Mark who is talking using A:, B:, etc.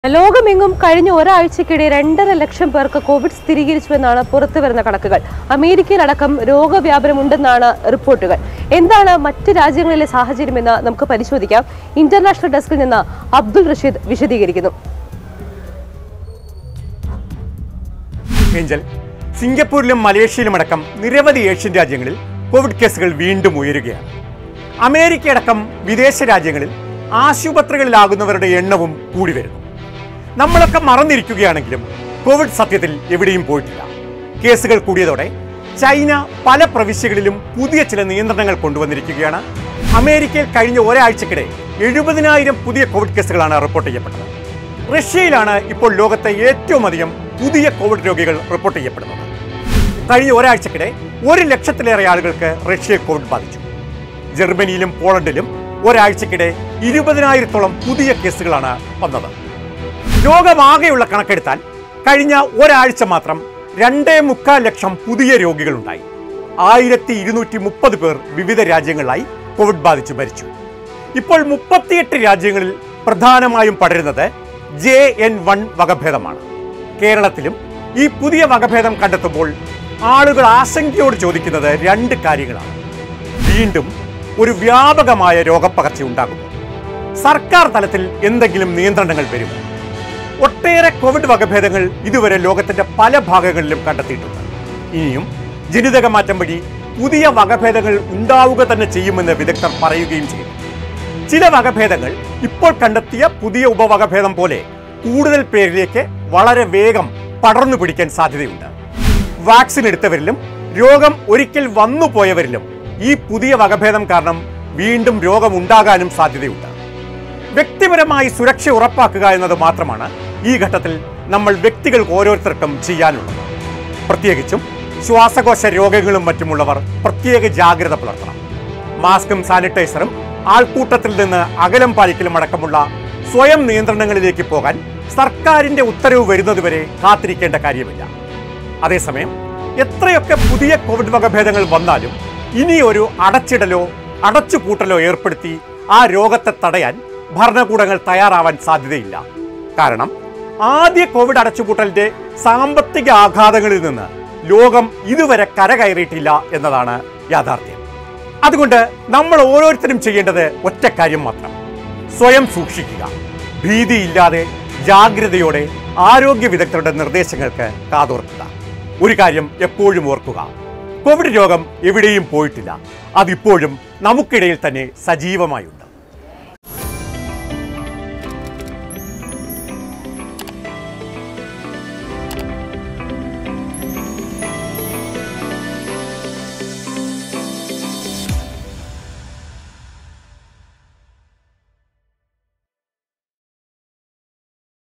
A: ലോകമെങ്ങും കഴിഞ്ഞ ഒരാഴ്ചക്കിടെ രണ്ടര ലക്ഷം പേർക്ക് കോവിഡ് സ്ഥിരീകരിച്ചുവെന്നാണ് പുറത്തുവരുന്ന കണക്കുകൾ അമേരിക്കയിലടക്കം രോഗവ്യാപനമുണ്ടെന്നാണ് റിപ്പോർട്ടുകൾ എന്താണ് മറ്റ് രാജ്യങ്ങളിലെ സാഹചര്യമെന്ന് നമുക്ക് പരിശോധിക്കാം ഇന്റർനാഷണൽ ഡെസ്കിൽ നിന്ന് അബ്ദുൾ റഷീദ് വിശദീകരിക്കുന്നു
B: ഏഞ്ചൽ സിംഗപ്പൂരിലും മലേഷ്യയിലുമടക്കം നിരവധി ഏഷ്യൻ രാജ്യങ്ങളിൽ കോവിഡ് കേസുകൾ വീണ്ടും ഉയരുകയാണ് അമേരിക്കയടക്കം വിദേശ രാജ്യങ്ങളിൽ ആശുപത്രികളിലാകുന്നവരുടെ എണ്ണവും കൂടി വരുന്നു നമ്മളൊക്കെ മറന്നിരിക്കുകയാണെങ്കിലും കോവിഡ് സത്യത്തിൽ എവിടെയും പോയിട്ടില്ല കേസുകൾ കൂടിയതോടെ ചൈന പല പ്രവിശ്യകളിലും പുതിയ ചില നിയന്ത്രണങ്ങൾ കൊണ്ടുവന്നിരിക്കുകയാണ് അമേരിക്കയിൽ കഴിഞ്ഞ ഒരാഴ്ചക്കിടെ എഴുപതിനായിരം പുതിയ കോവിഡ് കേസുകളാണ് റിപ്പോർട്ട് ചെയ്യപ്പെട്ടത് റഷ്യയിലാണ് ഇപ്പോൾ ലോകത്തെ ഏറ്റവും അധികം പുതിയ കോവിഡ് രോഗികൾ റിപ്പോർട്ട് ചെയ്യപ്പെടുന്നത് കഴിഞ്ഞ ഒരാഴ്ചക്കിടെ ഒരു ലക്ഷത്തിലേറെ ആളുകൾക്ക് റഷ്യയിൽ കോവിഡ് ബാധിച്ചു ജർമ്മനിയിലും പോളണ്ടിലും ഒരാഴ്ചക്കിടെ ഇരുപതിനായിരത്തോളം പുതിയ കേസുകളാണ് വന്നത് ലോകമാകെയുള്ള കണക്കെടുത്താൽ കഴിഞ്ഞ ഒരാഴ്ച മാത്രം രണ്ടേ മുക്കാൽ ലക്ഷം പുതിയ രോഗികളുണ്ടായി ആയിരത്തി ഇരുന്നൂറ്റി മുപ്പത് പേർ വിവിധ രാജ്യങ്ങളിലായി കോവിഡ് ബാധിച്ച് മരിച്ചു ഇപ്പോൾ മുപ്പത്തിയെട്ട് രാജ്യങ്ങളിൽ പ്രധാനമായും പടരുന്നത് ജെ എൻ വൺ വകഭേദമാണ് കേരളത്തിലും ഈ പുതിയ വകഭേദം കണ്ടെത്തുമ്പോൾ ആളുകൾ ആശങ്കയോട് ചോദിക്കുന്നത് രണ്ട് കാര്യങ്ങളാണ് വീണ്ടും ഒരു വ്യാപകമായ രോഗപ്പകർച്ച ഉണ്ടാകുമോ സർക്കാർ തലത്തിൽ എന്തെങ്കിലും നിയന്ത്രണങ്ങൾ വരുമോ ഒട്ടേറെ കോവിഡ് വകഭേദങ്ങൾ ഇതുവരെ ലോകത്തിന്റെ പല ഭാഗങ്ങളിലും കണ്ടെത്തിയിട്ടുണ്ട് ഇനിയും ജനിതക മാറ്റം വഴി പുതിയ വകഭേദങ്ങൾ ഉണ്ടാവുക തന്നെ ചെയ്യുമെന്ന് വിദഗ്ധർ പറയുകയും ചെയ്തു ചില വകഭേദങ്ങൾ ഇപ്പോൾ കണ്ടെത്തിയ പുതിയ ഉപവകഭേദം പോലെ കൂടുതൽ പേരിലേക്ക് വളരെ വേഗം പടർന്നു പിടിക്കാൻ സാധ്യതയുണ്ട് വാക്സിൻ എടുത്തവരിലും രോഗം ഒരിക്കൽ വന്നു പോയവരിലും ഈ പുതിയ വകഭേദം കാരണം വീണ്ടും രോഗമുണ്ടാകാനും സാധ്യതയുണ്ട് വ്യക്തിപരമായി സുരക്ഷ ഉറപ്പാക്കുക എന്നത് മാത്രമാണ് ഈ ഘട്ടത്തിൽ നമ്മൾ വ്യക്തികൾക്ക് ഓരോരുത്തർക്കും ചെയ്യാനുള്ളത് പ്രത്യേകിച്ചും ശ്വാസകോശ രോഗങ്ങളും മറ്റുമുള്ളവർ പ്രത്യേക ജാഗ്രത പുലർത്തണം മാസ്കും സാനിറ്റൈസറും ആൾക്കൂട്ടത്തിൽ നിന്ന് അകലം പാലിക്കലും അടക്കമുള്ള സ്വയം നിയന്ത്രണങ്ങളിലേക്ക് പോകാൻ സർക്കാരിന്റെ ഉത്തരവ് വരുന്നതുവരെ കാത്തിരിക്കേണ്ട കാര്യമില്ല അതേസമയം എത്രയൊക്കെ പുതിയ കോവിഡ് വകഭേദങ്ങൾ വന്നാലും ഇനി ഒരു അടച്ചിടലോ അടച്ചുപൂട്ടലോ ഏർപ്പെടുത്തി ആ രോഗത്തെ തടയാൻ ഭരണകൂടങ്ങൾ തയ്യാറാവാൻ സാധ്യതയില്ല കാരണം ആദ്യ കോവിഡ് അടച്ചുപൂട്ടലിന്റെ സാമ്പത്തിക ആഘാതങ്ങളിൽ നിന്ന് ലോകം ഇതുവരെ കരകയറിയിട്ടില്ല എന്നതാണ് യാഥാർത്ഥ്യം അതുകൊണ്ട് നമ്മൾ ഓരോരുത്തരും ചെയ്യേണ്ടത് ഒറ്റ കാര്യം മാത്രം സ്വയം സൂക്ഷിക്കുക ഭീതിയില്ലാതെ ജാഗ്രതയോടെ ആരോഗ്യ വിദഗ്ധരുടെ നിർദ്ദേശങ്ങൾക്ക് കാതോർക്കുക ഒരു കാര്യം എപ്പോഴും ഓർക്കുക കോവിഡ് രോഗം എവിടെയും പോയിട്ടില്ല അതിപ്പോഴും നമുക്കിടയിൽ തന്നെ സജീവമായുണ്ട്